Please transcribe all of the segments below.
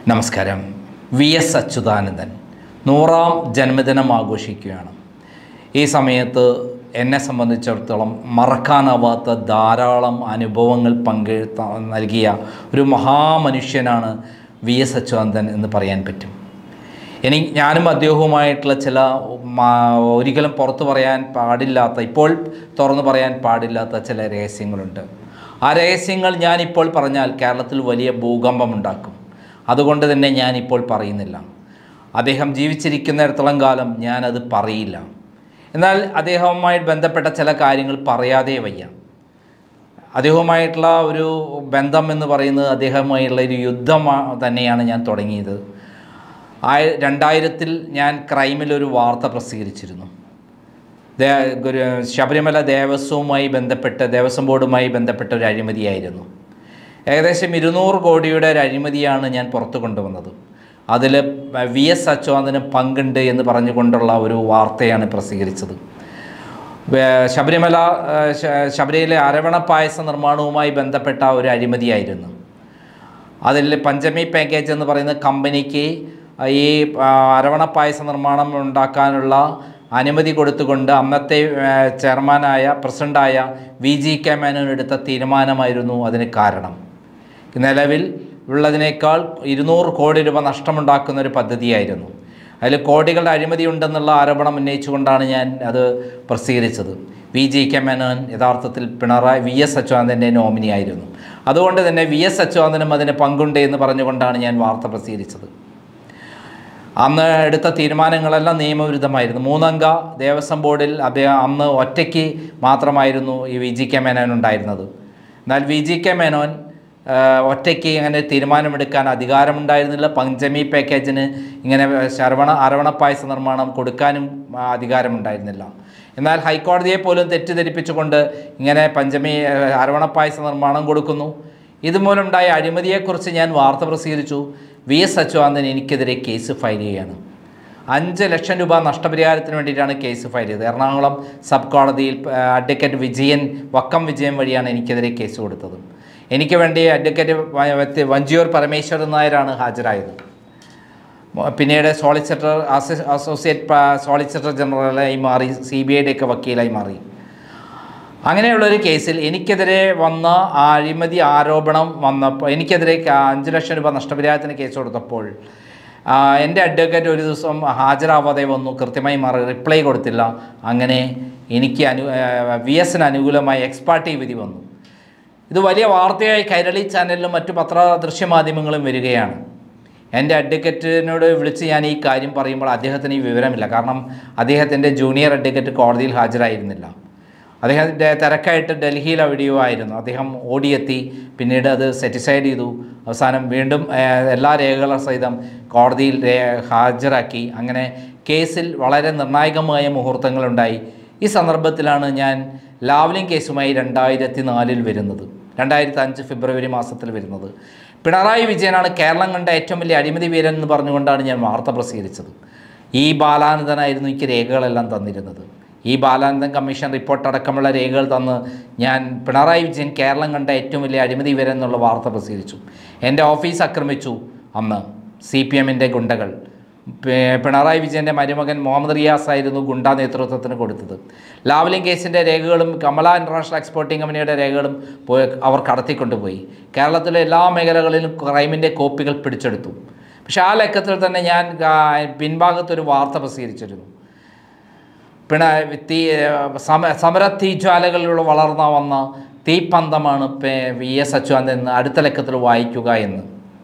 നമസ്കാരം V S Achuthanandan നൂറാം ജന്മദിനം ആഘോഷിക്കുകയാണ് ഈ സമയത്ത് എന്നെ സംബന്ധിച്ചിടത്തോളം മറക്കാനാവാത്ത ധാരാളം അനുഭവങ്ങൾ പങ്കെടുത്ത നൽകിയ ഒരു മഹാമനുഷ്യനാണ് വി എസ് അച്യുതാനന്ദൻ എന്ന് പറയാൻ പറ്റും ഇനി ഞാനും അദ്ദേഹവുമായിട്ടുള്ള ചില മാ- ഒരിക്കലും പുറത്തു പറയാൻ പാടില്ലാത്ത ഇപ്പോൾ തുറന്നു പറയാൻ പാടില്ലാത്ത ചില രഹസ്യങ്ങളുണ്ട് ആ രഹസ്യങ്ങൾ ഞാനിപ്പോൾ പറഞ്ഞാൽ കേരളത്തിൽ വലിയ ഭൂകമ്പം ഉണ്ടാക്കും അതുകൊണ്ട് തന്നെ ഞാനിപ്പോൾ പറയുന്നില്ല അദ്ദേഹം ജീവിച്ചിരിക്കുന്നിടത്തോളം കാലം ഞാനത് പറയില്ല എന്നാൽ അദ്ദേഹവുമായി ബന്ധപ്പെട്ട ചില കാര്യങ്ങൾ പറയാതെ വയ്യ അദ്ദേഹവുമായിട്ടുള്ള ഒരു ബന്ധം എന്ന് പറയുന്നത് അദ്ദേഹവുമായുള്ള ഒരു യുദ്ധം തന്നെയാണ് ഞാൻ തുടങ്ങിയത് ആയ രണ്ടായിരത്തിൽ ഞാൻ ക്രൈമിൽ ഒരു വാർത്ത പ്രസിദ്ധീകരിച്ചിരുന്നു ദേ ഒരു ശബരിമല ദേവസ്വവുമായി ബന്ധപ്പെട്ട് ദേവസ്വം ബോർഡുമായി ബന്ധപ്പെട്ട ഒരു അഴിമതിയായിരുന്നു ഏകദേശം ഇരുന്നൂറ് കോടിയുടെ ഒരു അഴിമതിയാണ് ഞാൻ പുറത്തു കൊണ്ടുവന്നത് അതിൽ വി എസ് അച്യുതാനന്ദന് പങ്കുണ്ട് എന്ന് പറഞ്ഞുകൊണ്ടുള്ള ഒരു വാർത്തയാണ് പ്രസിദ്ധീകരിച്ചത് വേ- ശബരിമല ആ, ശ- ശബരിമല അരവണ പായസ നിർമ്മാണവുമായി ബന്ധപ്പെട്ട ഒരു അഴിമതിയായിരുന്നു അതിൽ പഞ്ചമി പാക്കേജ് എന്ന് പറയുന്ന കമ്പനിക്ക് ഈ ആ, അരവണ പായസ നിർമ്മാണം ഉണ്ടാക്കാനുള്ള അനുമതി കൊടുത്തുകൊണ്ട് അന്നത്തെ ആ, ചെയർമാനായ പ്രസിഡൻ്റായ വി ജി കെ മേനോൻ എടുത്ത തീരുമാനമായിരുന്നു അതിന് കാരണം നിലവിൽ ഉള്ളതിനേക്കാൾ ഇരുന്നൂറ് കോടി രൂപ നഷ്ടമുണ്ടാക്കുന്ന ഒരു പദ്ധതിയായിരുന്നു അതിൽ കോടികളുടെ അഴിമതി ഉണ്ടെന്നുള്ള ആരോപണം ഉന്നയിച്ചുകൊണ്ടാണ് ഞാൻ അത് പ്രസിദ്ധീകരിച്ചത് വി ജി കെ മേനോൻ യഥാർത്ഥത്തിൽ പിണറായി വി എസ് അച്യുതാനന്ദൻ്റെ നോമിനിയായിരുന്നു അതുകൊണ്ട് തന്നെ വി എസ് അച്യുതാനന്ദനും അതിന് പങ്കുണ്ട് എന്ന് പറഞ്ഞുകൊണ്ടാണ് ഞാൻ വാർത്ത പ്രസിദ്ധീകരിച്ചത് അന്ന് എടുത്ത തീരുമാനങ്ങളെല്ലാം നിയമവിരുദ്ധമായിരുന്നു മൂന്നംഗ ദേവസ്വം ബോർഡിൽ അദ്ദേഹം അന്ന് ഒറ്റയ്ക്ക് മാത്രമായിരുന്നു ഈ വി ജി കെ മേനോൻ ഉണ്ടായിരുന്നത് എന്നാൽ വി ജി കെ മേനോൻ ആ, ഒറ്റയ്ക്ക് ഇങ്ങനെ തീരുമാനമെടുക്കാൻ അധികാരമുണ്ടായിരുന്നില്ല പഞ്ചമി പാക്കേജിന് ഇങ്ങനെ ശരവണ അരവണ പായസ നിർമ്മാണം കൊടുക്കാനും ആ, അധികാരമുണ്ടായിരുന്നില്ല എന്നാൽ ഹൈക്കോടതിയെ പോലും തെറ്റിദ്ധരിപ്പിച്ചുകൊണ്ട് ഇങ്ങനെ പഞ്ചമി ആ, അരവണ പായസ നിർമ്മാണം കൊടുക്കുന്നു ഇതുമൂലമുണ്ടായ അഴിമതിയെക്കുറിച്ച് ഞാൻ വാർത്ത പ്രസിദ്ധീകരിച്ചു വി എസ് അച്യുതാനന്ദൻ എനിക്കെതിരെ കേസ് ഫയൽ ചെയ്യുകയാണ് അഞ്ച് ലക്ഷം രൂപ നഷ്ടപരിഹാരത്തിന് വേണ്ടിയിട്ടാണ് കേസ് ഫയൽ ചെയ്തത് എറണാകുളം സബ് കോടതിയിൽ ആ, അഡ്വക്കേറ്റ് വിജയൻ വക്കം വിജയൻ വഴിയാണ് എനിക്കെതിരെ കേസ് കൊടുത്തത് എനിക്ക് വേണ്ടി അഡ്വക്കേറ്റ് വ- വഞ്ചിയൂർ പരമേശ്വരൻ നായരാണ് ഹാജരായത് മ- പിന്നീട് സോളിസിറ്റർ അസോ- അസോസിയേറ്റ് പ- സോളിസിറ്റർ ജനറലായി മാറി സി ബി ഐയുടെ ഒക്കെ വക്കീലായി മാറി അങ്ങനെയുള്ളൊരു കേസിൽ എനിക്കെതിരെ വന്ന ആ അഴിമതി ആരോപണം വന്നപ്പോൾ എനിക്കെതിരെ ക- അഞ്ച് ലക്ഷം രൂപ നഷ്ടപരിഹാരത്തിന് കേസ് കൊടുത്തപ്പോൾ ആ, എൻ്റെ അഡ്വക്കേറ്റ് ഒരു ദിവസം ഹാജരാവാതെ വന്നു കൃത്യമായി മറ റിപ്ലൈ കൊടുത്തില്ല അങ്ങനെ എനിക്ക് അനു വി എസിന് അനുകൂലമായി എക്സ്പാർട്ടി വിധി വന്നു ഇത് വലിയ വാർത്തയായി കൈരളി ചാനലിലും മറ്റു പത്ര ദൃശ്യമാധ്യമങ്ങളും വരികയാണ് എൻ്റെ അഡ്വക്കറ്റിനോട് വിളിച്ച് ഞാൻ ഈ കാര്യം പറയുമ്പോൾ അദ്ദേഹത്തിന് ഈ വിവരമില്ല കാരണം അദ്ദേഹത്തിൻ്റെ ജൂനിയർ അഡ്വക്കറ്റ് കോടതിയിൽ ഹാജരായിരുന്നില്ല അദ്ദേഹത്തിൻ്റെ തിരക്കായിട്ട് ഡൽഹിയിൽ എവിടെയോ ആയിരുന്നു അദ്ദേഹം ഓടിയെത്തി പിന്നീട് അത് സെറ്റിസൈഡ് ചെയ്തു അവസാനം വീണ്ടും ഏഹ്, എല്ലാ രേഖകളും സഹിതം കോടതിയിൽ രേ- ഹാജരാക്കി അങ്ങനെ കേസിൽ വളരെ നിർണായകമായ മുഹൂർത്തങ്ങളുണ്ടായി ഈ സന്ദർഭത്തിലാണ് ഞാൻ ലാവ്ലിംഗ് കേസുമായി രണ്ടായിരത്തി നാലിൽ വരുന്നത് രണ്ടായിരത്തി അഞ്ച് ഫെബ്രുവരി മാസത്തിൽ വരുന്നത് പിണറായി വിജയനാണ് കേരളം കണ്ട ഏറ്റവും വലിയ അഴിമതി വീരൻ എന്ന് പറഞ്ഞുകൊണ്ടാണ് ഞാൻ വാർത്ത പ്രസിദ്ധീകരിച്ചത് ഈ ബാലാനന്ദനായിരുന്നു എനിക്ക് രേഖകളെല്ലാം തന്നിരുന്നത് ഈ ബാലാനന്ദൻ കമ്മീഷൻ റിപ്പോർട്ട് അടക്കമുള്ള രേഖകൾ തന്ന് ഞാൻ പിണറായി വിജയൻ കേരളം കണ്ട ഏറ്റവും വലിയ അഴിമതി വീരൻ എന്നുള്ള വാർത്ത പ്രസിദ്ധീകരിച്ചു എൻ്റെ ഓഫീസ് ആക്രമിച്ചു അന്ന് സി പി എമ്മിൻ്റെ ഗുണ്ടകൾ പി- പിണറായി വിജയൻ്റെ മരുമകൻ മുഹമ്മദ് റിയാസ് ആയിരുന്നു ഗുണ്ടാ നേതൃത്വത്തിന് കൊടുത്തത് ലാവ്ലിംഗ് കേസിൻ്റെ രേഖകളും കമല ഇൻ്റർനാഷണൽ എക്സ്പോർട്ടിംഗ് കമ്പനിയുടെ രേഖകളും പോയി അവർ കടത്തിക്കൊണ്ടുപോയി കേരളത്തിലെ എല്ലാ മേഖലകളിലും ക്രൈമിൻ്റെ കോപ്പികൾ പിടിച്ചെടുത്തു പക്ഷേ ആ ലക്കത്തിൽ തന്നെ ഞാൻ ആ, പിൻഭാഗത്തൊരു വാർത്ത പ്രസിദ്ധീകരിച്ചിരുന്നു പിണ തീ സമ സമര തീജ്വാലകളിലൂടെ വളർന്ന വന്ന തീപ്പന്തമാണ് പേ- വി എസ് അച്യുതാനന്ദൻ എന്ന് അടുത്ത ലക്കത്തിൽ വായിക്കുക എന്ന്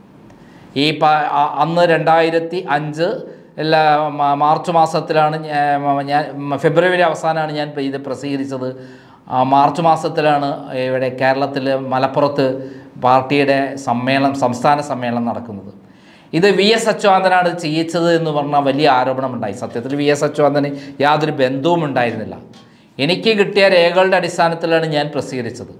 ഈ പ അ- അന്ന് രണ്ടായിരത്തി അഞ്ച് എല്ലാ മ- മാർച്ച് മാസത്തിലാണ് ഞാ- ഞാൻ ഫെബ്രുവരി അവസാനമാണ് ഞാൻ ഇത് പ്രസിദ്ധീകരിച്ചത് ആ മാർച്ച് മാസത്തിലാണ് ഇവിടെ കേരളത്തിൽ മലപ്പുറത്ത് പാർട്ടിയുടെ സമ്മേളനം സംസ്ഥാന സമ്മേളനം നടക്കുന്നത് ഇത് വി എസ് അച്യുതാനന്ദനാണ് ചെയ്യിച്ചത് എന്ന് പറഞ്ഞാൽ വലിയ ആരോപണമുണ്ടായി സത്യത്തിൽ വി എസ് അച്യുതാനന്ദന് യാതൊരു ബന്ധവും ഉണ്ടായിരുന്നില്ല എനിക്ക് കിട്ടിയ രേഖകളുടെ അടിസ്ഥാനത്തിലാണ് ഞാൻ പ്രസിദ്ധീകരിച്ചത്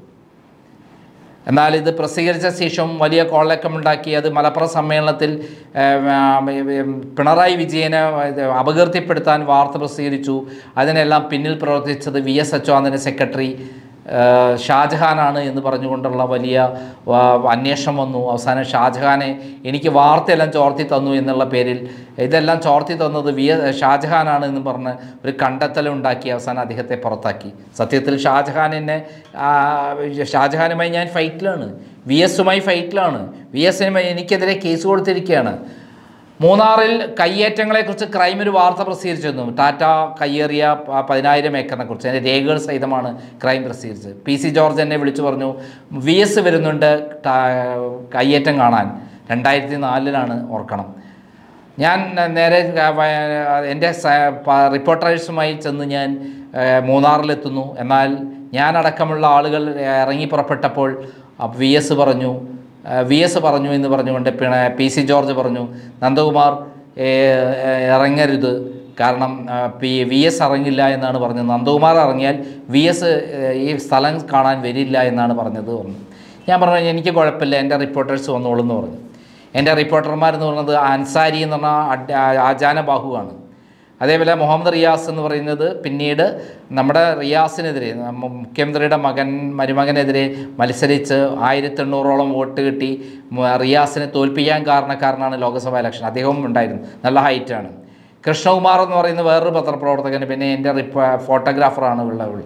എന്നാൽ ഇത് പ്രസിദ്ധീകരിച്ച ശേഷം വലിയ കോളക്കമുണ്ടാക്കി അത് മലപ്പുറം സമ്മേളനത്തിൽ ഏം, ആ, ഏം, പിണറായി വിജയനെ ഇത് അപകീർത്തിപ്പെടുത്താൻ വാർത്ത പ്രസിദ്ധീകരിച്ചു അതിനെല്ലാം പിന്നിൽ പ്രവർത്തിച്ചത് വി എസ് അച്യുതാനന്ദൻ്റെ സെക്രട്ടറി ഏഹ് ഷാജഹാനാണ് എന്ന് പറഞ്ഞുകൊണ്ടുള്ള വലിയ വാ- അന്വേഷണം വന്നു അവസാനം ഷാജഹാനെ എനിക്ക് വാർത്തയെല്ലാം ചോർത്തി തന്നു എന്നുള്ള പേരിൽ ഇതെല്ലാം ചോർത്തി തന്നത് വി എ- ഷാജഹാനാണ് എന്ന് പറഞ്ഞ് ഒരു കണ്ടെത്തലുണ്ടാക്കി അവസാനം അദ്ദേഹത്തെ പുറത്താക്കി സത്യത്തിൽ ഷാജഹാൻ എന്നെ ആ, ഷാജഹാനുമായി ഞാൻ ഫൈറ്റിലാണ് വി എസുമായി ഫൈറ്റിലാണ് വി എസിനുമായി എനിക്കെതിരെ കേസ് കൊടുത്തിരിക്കുകയാണ് മൂന്നാറിൽ കയ്യേറ്റങ്ങളെക്കുറിച്ച് ക്രൈം ഒരു വാർത്ത പ്രസിദ്ധീകരിച്ചിരുന്നു ടാറ്റ കയ്യേറിയ പ- പതിനായിരം ഏക്കറിനെ കുറിച്ച് അതിൻ്റെ രേഖകൾ സഹിതമാണ് ക്രൈം പ്രസിദ്ധീകരിച്ചത് പി സി ജോർജ് എന്നെ വിളിച്ചു പറഞ്ഞു വി എസ് വരുന്നുണ്ട് ടാ- കയ്യേറ്റം കാണാൻ രണ്ടായിരത്തി നാലിലാണ് ഓർക്കണം ഞാൻ നേരെ ക- വ- എൻ്റെ സ- പ- റിപ്പോർട്ടേഴ്സുമായി ചെന്ന് ഞാൻ ഏഹ്, മൂന്നാറിലെത്തുന്നു എന്നാൽ ഞാനടക്കമുള്ള ആളുകൾ ഇറങ്ങി പുറപ്പെട്ടപ്പോൾ വി എസ് പറഞ്ഞു വി എസ് പറഞ്ഞു എന്ന് പറഞ്ഞുകൊണ്ട് പിണ പി സി ജോർജ് പറഞ്ഞു നന്ദകുമാർ ഏഹ്, ഏഹ്, ഇറങ്ങരുത് കാരണം ആ, പി വി എസ് ഇറങ്ങില്ല എന്നാണ് പറഞ്ഞത് നന്ദകുമാർ ഇറങ്ങിയാൽ വി എസ് ഈ സ്ഥലം കാണാൻ വരില്ല എന്നാണ് പറഞ്ഞത് പറഞ്ഞു ഞാൻ പറഞ്ഞു എനിക്ക് കുഴപ്പമില്ല എൻ്റെ റിപ്പോർട്ടേഴ്സ് വന്നോളൂ എന്ന് പറഞ്ഞു എൻ്റെ റിപ്പോർട്ടർമാരെന്ന് പറയുന്നത് അൻസാരി എന്ന് പറഞ്ഞ അഡ്- ആ- ആജാന ബാഹുവാണ് അതേപോലെ മുഹമ്മദ് റിയാസ് എന്ന് പറയുന്നത് പിന്നീട് നമ്മുടെ റിയാസിനെതിരെ നമ്മ- മുഖ്യമന്ത്രിയുടെ മകൻ മരുമകനെതിരെ മത്സരിച്ച് ആയിരത്തി എണ്ണൂറോളം വോട്ട് കിട്ടി മ- റിയാസിനെ തോൽപ്പിക്കാൻ കാരണക്കാരനാണ് ലോക്സഭാ ഇലക്ഷൻ അദ്ദേഹവും ഉണ്ടായിരുന്നു നല്ല ഹൈറ്റാണ് കൃഷ്ണകുമാർ എന്ന് പറയുന്ന വേറൊരു പത്രപ്രവർത്തകൻ പിന്നെ എൻ്റെ റിപ്പ ഫോട്ടോഗ്രാഫറാണ് ഉള്ളത്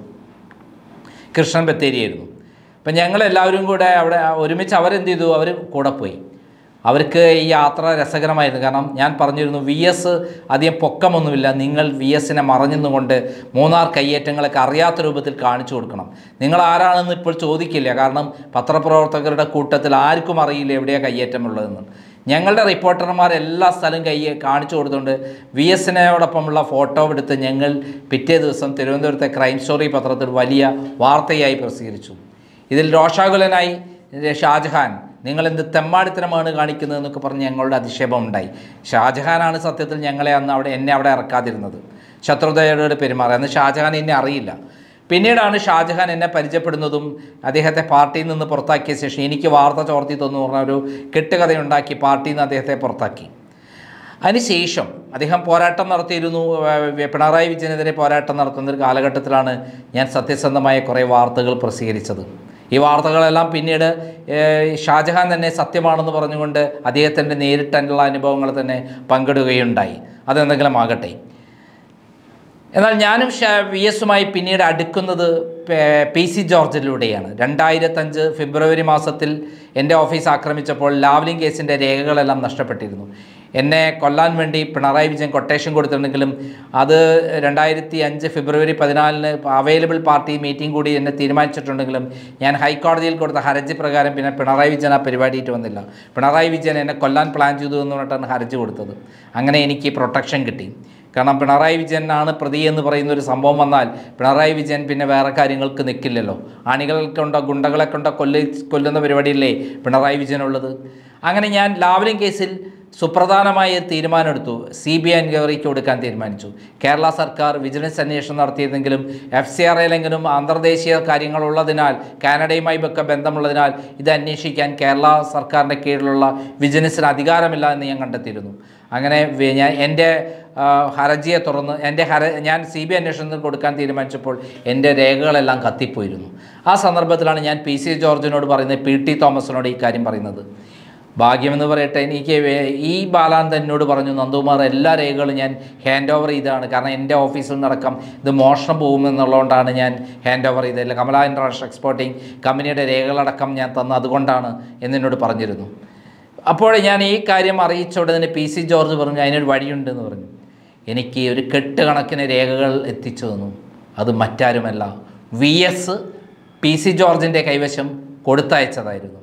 കൃഷ്ണൻ ബത്തേരിയായിരുന്നു അപ്പം ഞങ്ങളെല്ലാവരും കൂടെ അവിടെ ഒരുമിച്ച് അവരെന്ത് ചെയ്തു അവർ കൂടെ പോയി അവർക്ക് ഈ യാത്ര രസകരമായിരുന്നു കാരണം ഞാൻ പറഞ്ഞിരുന്നു വി എസ് അധികം പൊക്കമൊന്നുമില്ല നിങ്ങൾ വി എസിനെ മറഞ്ഞുകൊണ്ട് മൂന്നാർ കയ്യേറ്റങ്ങളൊക്കെ അറിയാത്ത രൂപത്തിൽ കാണിച്ചു കൊടുക്കണം നിങ്ങൾ ആരാണെന്ന് ഇപ്പോൾ ചോദിക്കില്ല കാരണം പത്രപ്രവർത്തകരുടെ കൂട്ടത്തിൽ ആർക്കും അറിയില്ല എവിടെയാണ് കയ്യേറ്റമുള്ളതെന്ന് ഞങ്ങളുടെ റിപ്പോർട്ടർമാർ എല്ലാ സ്ഥലവും കൈ കാണിച്ചു കൊടുത്തുകൊണ്ട് വി എസിനോടൊപ്പമുള്ള ഫോട്ടോ എടുത്ത് ഞങ്ങൾ പിറ്റേ ദിവസം തിരുവനന്തപുരത്തെ ക്രൈം സ്റ്റോറി പത്രത്തിൽ വലിയ വാർത്തയായി പ്രസിദ്ധീകരിച്ചു ഇതിൽ രോഷാകുലനായി ഷാജഹാൻ നിങ്ങളെന്ത് തെമ്മാടിത്തരമാണ് കാണിക്കുന്നതെന്നൊക്കെ പറഞ്ഞ് ഞങ്ങളുടെ അധിക്ഷേപം ഉണ്ടായി ഷാജഹാനാണ് സത്യത്തിൽ ഞങ്ങളെ അന്ന് അവിടെ എന്നെ അവിടെ ഇറക്കാതിരുന്നത് ശത്രുതയോട് പെരുമാറി അന്ന് ഷാജഹാൻ എന്നെ അറിയില്ല പിന്നീടാണ് ഷാജഹാൻ എന്നെ പരിചയപ്പെടുന്നതും അദ്ദേഹത്തെ പാർട്ടിയിൽ നിന്ന് പുറത്താക്കിയ ശേഷം എനിക്ക് വാർത്ത ചോർത്തി തന്നു പറഞ്ഞ ഒരു കെട്ടുകഥയുണ്ടാക്കി പാർട്ടിയിൽ നിന്ന് അദ്ദേഹത്തെ പുറത്താക്കി അതിനുശേഷം അദ്ദേഹം പോരാട്ടം നടത്തിയിരുന്നു ഏഹ് പിണറായി വിജയനെതിരെ പോരാട്ടം നടത്തുന്ന ഒരു കാലഘട്ടത്തിലാണ് ഞാൻ സത്യസന്ധമായ കുറേ വാർത്തകൾ പ്രസിദ്ധീകരിച്ചത് ഈ വാർത്തകളെല്ലാം പിന്നീട് ഏഹ് ഷാജഹാൻ തന്നെ സത്യമാണെന്ന് പറഞ്ഞുകൊണ്ട് അദ്ദേഹത്തിൻ്റെ നേരിട്ടുള്ള അനുഭവങ്ങൾ തന്നെ പങ്കിടുകയുണ്ടായി അതെന്തെങ്കിലും ആകട്ടെ എന്നാൽ ഞാനും ഷ വി എസുമായി പിന്നീട് അടുക്കുന്നത് പേ- പി സി ജോർജിലൂടെയാണ് രണ്ടായിരത്തഞ്ച് ഫെബ്രുവരി മാസത്തിൽ എൻ്റെ ഓഫീസ് ആക്രമിച്ചപ്പോൾ ലാവ്ലിംഗ് കേസിൻ്റെ രേഖകളെല്ലാം നഷ്ടപ്പെട്ടിരുന്നു എന്നെ കൊല്ലാൻ വേണ്ടി പിണറായി വിജയൻ കൊട്ടേഷൻ കൊടുത്തിട്ടുണ്ടെങ്കിലും അത് രണ്ടായിരത്തി അഞ്ച് ഫെബ്രുവരി പതിനാലിന് അവൈലബിൾ പാർട്ടി മീറ്റിംഗ് കൂടി എന്നെ തീരുമാനിച്ചിട്ടുണ്ടെങ്കിലും ഞാൻ ഹൈക്കോടതിയിൽ കൊടുത്ത ഹർജി പ്രകാരം പിന്നെ പിണറായി വിജയൻ ആ പരിപാടിയിട്ട് വന്നില്ല പിണറായി വിജയൻ എന്നെ കൊല്ലാൻ പ്ലാൻ ചെയ്തു എന്ന് പറഞ്ഞിട്ടാണ് ഹർജി കൊടുത്തത് അങ്ങനെ എനിക്ക് പ്രൊട്ടക്ഷൻ കിട്ടി കാരണം പിണറായി വിജയനാണ് പ്രതി എന്ന് പറയുന്ന ഒരു സംഭവം വന്നാൽ പിണറായി വിജയൻ പിന്നെ വേറെ കാര്യങ്ങൾക്ക് നിൽക്കില്ലല്ലോ അണികൾ കൊണ്ടോ ഗുണ്ടകളെ കൊണ്ടോ കൊല്ലി കൊല്ലുന്ന പരിപാടിയല്ലേ പിണറായി വിജയനുള്ളത് അങ്ങനെ ഞാൻ ലാവലിംഗ് കേസിൽ സുപ്രധാനമായ ഒരു തീരുമാനമെടുത്തു സി ബി ഐ എൻക്വയറിക്ക് കൊടുക്കാൻ തീരുമാനിച്ചു കേരള സർക്കാർ വിജിലൻസ് അന്വേഷണം നടത്തിയതെങ്കിലും എഫ് സി ആർ എയിലെങ്കിലും അന്തർദേശീയ കാര്യങ്ങളുള്ളതിനാൽ കാനഡയുമായി ഒക്കെ ബന്ധമുള്ളതിനാൽ ഇത് അന്വേഷിക്കാൻ കേരള സർക്കാരിൻ്റെ കീഴിലുള്ള വിജിലൻസിന് അധികാരമില്ല എന്ന് ഞാൻ കണ്ടെത്തിയിരുന്നു അങ്ങനെ വി- ഞാൻ എൻ്റെ ആ, ഹർജിയെ തുറന്ന് എൻ്റെ ഹര ഞാൻ സി ബി ഐ അന്വേഷണത്തിന് കൊടുക്കാൻ തീരുമാനിച്ചപ്പോൾ എൻ്റെ രേഖകളെല്ലാം കത്തിപ്പോയിരുന്നു ആ സന്ദർഭത്തിലാണ് ഞാൻ പി സി ജോർജിനോട് പറയുന്നത് പി ടി തോമസിനോട് ഈ കാര്യം പറയുന്നത് ഭാഗ്യമെന്ന് പറയട്ടെ എനിക്ക് വേ- ഈ ബാലാന്ത് എന്നോട് പറഞ്ഞു നന്ദകുമാർ എല്ലാ രേഖകളും ഞാൻ ഹാൻഡ് ഓവർ ചെയ്തതാണ് കാരണം എൻ്റെ ഓഫീസിൽ നിന്നടക്കം ഇത് മോഷണം പോകുമെന്നുള്ളതുകൊണ്ടാണ് ഞാൻ ഹാൻഡ് ഓവർ ചെയ്തത് കമല ഇൻ്റർനാഷണൽ എക്സ്പോർട്ടിംഗ് കമ്പനിയുടെ രേഖകളടക്കം ഞാൻ തന്ന അതുകൊണ്ടാണ് എന്നോട് പറഞ്ഞിരുന്നു അപ്പോൾ ഞാൻ ഈ കാര്യം അറിയിച്ച ഉടനെ പി സി ജോർജ് പറഞ്ഞു അതിനൊരു വഴിയുണ്ടെന്ന് പറഞ്ഞു എനിക്ക് ഒരു കെട്ടുകണക്കിന് രേഖകൾ എത്തിച്ചു തന്നു അത് മറ്റാരുമല്ല വി എസ് പി സി ജോർജിൻ്റെ കൈവശം കൊടുത്തയച്ചതായിരുന്നു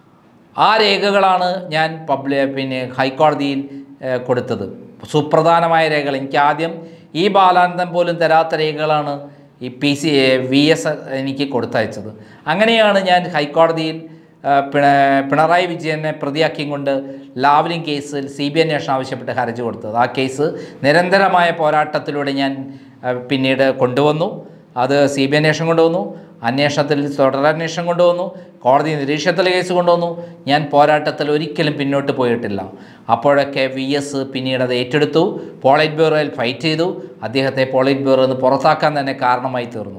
ആ രേഖകളാണ് ഞാൻ പബ്ലി പിന്നെ ഹൈക്കോടതിയിൽ ഏഹ്, കൊടുത്തത് സുപ്രധാനമായ രേഖകൾ എനിക്ക് ആദ്യം ഈ ബാലാനന്ദം പോലും തരാത്ത രേഖകളാണ് ഈ പി സി വി എസ് എനിക്ക് കൊടുത്തയച്ചത് അങ്ങനെയാണ് ഞാൻ ഹൈക്കോടതിയിൽ ആ, പിണ പിണറായി വിജയനെ പ്രതിയാക്കിയും കൊണ്ട് ലാവ്ലിംഗ് കേസിൽ സി ബി അന്വേഷണം ആവശ്യപ്പെട്ട് ഹർജി കൊടുത്തത് ആ കേസ് നിരന്തരമായ പോരാട്ടത്തിലൂടെ ഞാൻ ആ, പിന്നീട് കൊണ്ടുവന്നു അത് സി ബി അന്വേഷണം കൊണ്ടുവന്നു അന്വേഷണത്തിൽ തുടരന്വേഷണം കൊണ്ടുവന്നു കോടതി നിരീക്ഷണത്തിൽ കേസ് കൊണ്ടുവന്നു ഞാൻ പോരാട്ടത്തിൽ ഒരിക്കലും പിന്നോട്ട് പോയിട്ടില്ല അപ്പോഴൊക്കെ വി എസ് പിന്നീട് അത് ഏറ്റെടുത്തു പോളിറ്റ് ബ്യൂറോയിൽ ഫൈറ്റ് ചെയ്തു അദ്ദേഹത്തെ പോളിറ്റ് ബ്യൂറോയിൽ നിന്ന് പുറത്താക്കാൻ തന്നെ കാരണമായി തീർന്നു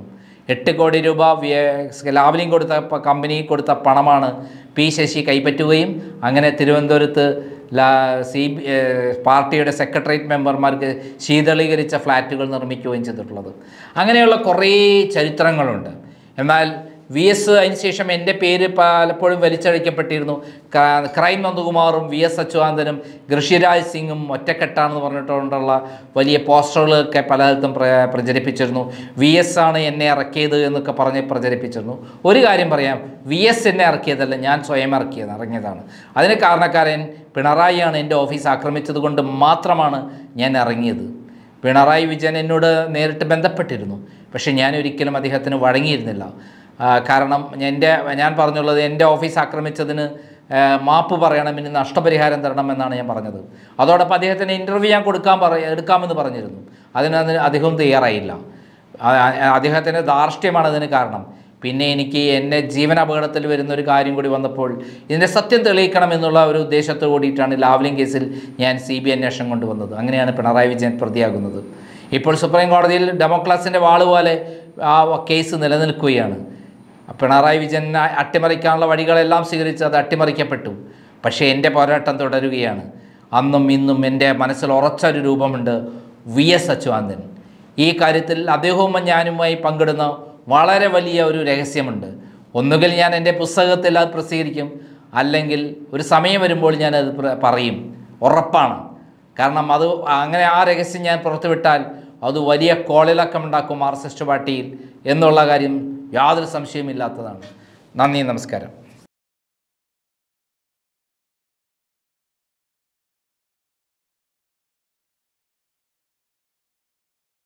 എട്ട് കോടി രൂപ വി- ലാവലിംഗ് കൊടുത്ത പ- കമ്പനി കൊടുത്ത പണമാണ് പി ശശി കൈപ്പറ്റുകയും അങ്ങനെ തിരുവനന്തപുരത്ത് ലാ സി ബി ഏഹ് പാർട്ടിയുടെ സെക്രട്ടേറിയറ്റ് മെമ്പർമാർക്ക് ശീതളീകരിച്ച ഫ്ലാറ്റുകൾ നിർമ്മിക്കുകയും ചെയ്തിട്ടുള്ളത് അങ്ങനെയുള്ള കുറേ ചരിത്രങ്ങളുണ്ട് എന്നാൽ വി എസ് അതിനുശേഷം എൻ്റെ പേര് പലപ്പോഴും വലിച്ചഴിക്കപ്പെട്ടിരുന്നു ക- ക്രൈം നന്ദകുമാറും വി എസ് അച്യുതാനന്ദനും ഋഷിരാജ് സിംഗും ഒറ്റക്കെട്ടാണെന്ന് പറഞ്ഞിട്ടുകൊണ്ടുള്ള വലിയ പോസ്റ്ററുകളൊക്കെ പലയിടത്തും പ്ര പ്രചരിപ്പിച്ചിരുന്നു വി എസ് ആണ് എന്നെ ഇറക്കിയത് എന്നൊക്കെ പറഞ്ഞ് പ്രചരിപ്പിച്ചിരുന്നു ഒരു കാര്യം പറയാം വി എസ് എന്നെ ഇറക്കിയതല്ല ഞാൻ സ്വയം ഇറക്കിയത് ഇറങ്ങിയതാണ് അതിന് കാരണക്കാരൻ പിണറായിയാണ് എൻ്റെ ഓഫീസ് ആക്രമിച്ചത് കൊണ്ട് മാത്രമാണ് ഞാൻ ഇറങ്ങിയത് പിണറായി വിജയൻ എന്നോട് നേരിട്ട് ബന്ധപ്പെട്ടിരുന്നു പക്ഷേ ഞാൻ ഒരിക്കലും അദ്ദേഹത്തിന് വഴങ്ങിയിരുന്നില്ല ആ, കാരണം എൻ്റെ ഞാൻ പറഞ്ഞുള്ളത് എൻ്റെ ഓഫീസ് ആക്രമിച്ചതിന് ആ, മാപ്പ് പറയണം ഇനി നഷ്ടപരിഹാരം തരണം എന്നാണ് ഞാൻ പറഞ്ഞത് അതോടൊപ്പം അദ്ദേഹത്തിന് ഇൻ്റർവ്യൂ ഞാൻ കൊടുക്കാൻ പറ എടുക്കാമെന്ന് പറഞ്ഞിരുന്നു അതിന് അതിന് അദ്ദേഹവും തയ്യാറായില്ല ആ- ആ- അദ്ദേഹത്തിൻ്റെ ധാർഷ്ട്യമാണ് അതിന് കാരണം പിന്നെ എനിക്ക് എന്നെ ജീവൻ അപകടത്തിൽ വരുന്ന ഒരു കാര്യം കൂടി വന്നപ്പോൾ ഇതിൻ്റെ സത്യം തെളിയിക്കണം എന്നുള്ള ഒരു ഉദ്ദേശത്തോടു കൂടിയിട്ടാണ് ലാവ്ലിംഗ് കേസിൽ ഞാൻ സി ബി അന്വേഷണം കൊണ്ടുവന്നത് അങ്ങനെയാണ് പിണറായി വിജയൻ പ്രതിയാകുന്നത് ഇപ്പോൾ സുപ്രീം കോടതിയിൽ ഡെമോക്രാസിൻ്റെ വാള് പോലെ ആ കേസ് നിലനിൽക്കുകയാണ് പിണറായി വിജയനെ അട്ടിമറിക്കാനുള്ള വഴികളെല്ലാം സ്വീകരിച്ച് അത് അട്ടിമറിക്കപ്പെട്ടു പക്ഷേ എൻ്റെ പോരാട്ടം തുടരുകയാണ് അന്നും ഇന്നും എൻ്റെ മനസ്സിൽ ഉറച്ചൊരു രൂപമുണ്ട് വി എസ് അച്യുതാനന്ദൻ ഈ കാര്യത്തിൽ അദ്ദേഹവും ഞാനുമായി പങ്കിടുന്ന വളരെ വലിയ ഒരു രഹസ്യമുണ്ട് ഒന്നുകിൽ ഞാൻ എൻ്റെ പുസ്തകത്തിൽ അത് പ്രസിദ്ധീകരിക്കും അല്ലെങ്കിൽ ഒരു സമയം വരുമ്പോൾ ഞാനത് പ്ര- പറയും ഉറപ്പാണ് കാരണം അത് അങ്ങനെ ആ രഹസ്യം ഞാൻ പുറത്തുവിട്ടാൽ അത് വലിയ കോളിളക്കമുണ്ടാക്കും മാർക്സിസ്റ്റ് പാർട്ടിയിൽ എന്നുള്ള കാര്യം യാതൊരു സംശയമില്ലാത്തതാണ് നന്ദി നമസ്കാരം